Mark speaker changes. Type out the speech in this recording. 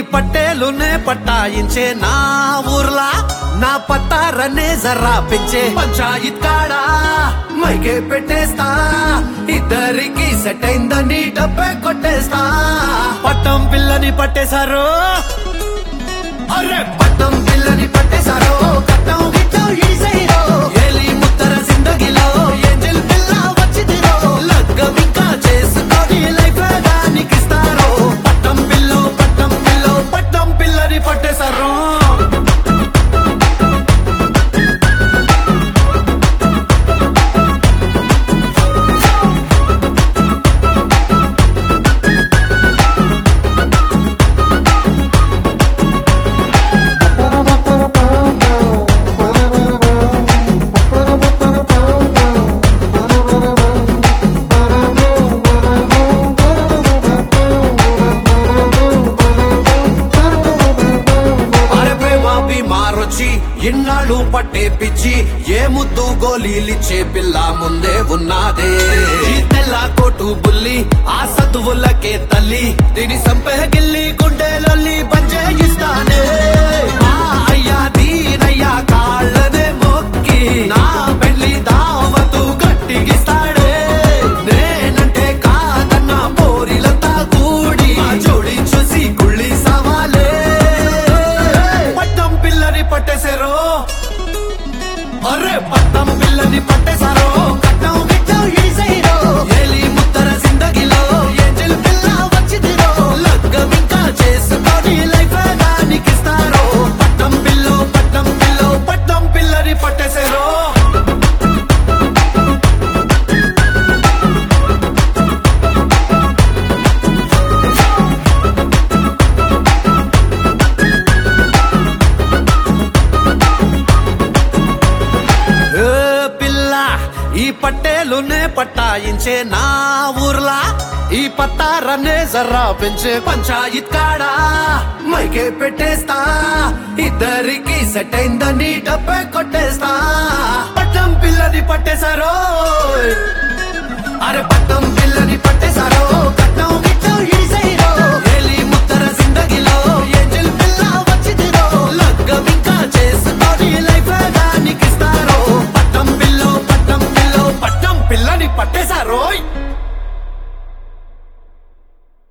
Speaker 1: పట్టేలునే పట్టాయించే నా ఊర్లా నా పట్టారనే జర్రా పెంచే పంచాయత్ కాడా మైకే పెట్టేస్తా ఇద్దరికి సెట్ అయిందని డబ్బే కొట్టేస్తా పట్టం పిల్లని పట్టేశారు అరే పట్టం పిల్లని పట్టేశారు కట్టం గిట్టం ఈజైరో ఏలి ముత్తర జిందగీలో ఏంజల్ పిల్ల వచ్చిదిరో లగ్గం ఇంకా చేసుకొని లైఫ్ దానికి ఇస్తారో పట్టం పిల్లో పట్టం పిల్లో పట్టం పిల్లని పట్టేశారు అరే ప్రేమ బీమారొచ్చి ఇన్నాళ్ళు పట్టే పిచ్చి ఏ ముద్దు గోలీలిచ్చే పిల్ల ముందే ఉన్నదే ఈ తెల్ల కోటు బుల్లి ఆ సతువులకే తల్లి దీని సంపె గిల్లి గుండెలొల్లి పంచేయిస్తానే మా అయ్యా దీనయ్యా కాళ్ళనే మొక్కి నా పెళ్లి దావతు గట్టిగిస్తాడే నేనంటే కాదన్న పోరిలంతా కూడి ఆ జోడి చూసి కుళ్ళి సవాలే పట్టం పిల్లని పట్టేశారు అరే పట్టం పిల్లని పట్టేశారు కట్టం గిట్టం ఈజైరో ఏలి ముత్తర జిందగీలో ఏంజల్ పిల్ల వచ్చిదిరో లగ్గం ఇంకా చేసుకొని లైఫ్ దానికి ఇస్తారో పట్టం పిల్లో పట్టం పిల్లో పట్టం పిల్లని పట్టేశారు ఏ పిల్ల ఈ పట్టేలునే పట్టాయించే నా ఊర్లా ఈ పట్టారనే జర్రా పెంచే పంచాయత్ కాడా మైకే పెట్టేస్తా ఇద్దరికి సెట్ అయిందని డబ్బే కొట్టేస్తా పట్టం పిల్లని పట్టేశారో అరే పట్టం పిల్లని పట్టేశారో కట్టం గిట్టం ఈజైరో ఏలి ముత్తర జిందగీలో ఏంజల్ పిల్ల వచ్చిదిరో లగ్గం ఇంకా చేసుకొని లైఫ్ దానికి ఇస్తారో పట్టం పిల్లో పట్టం పిల్లో పట్టం పిల్లని పట్టేశారోయ్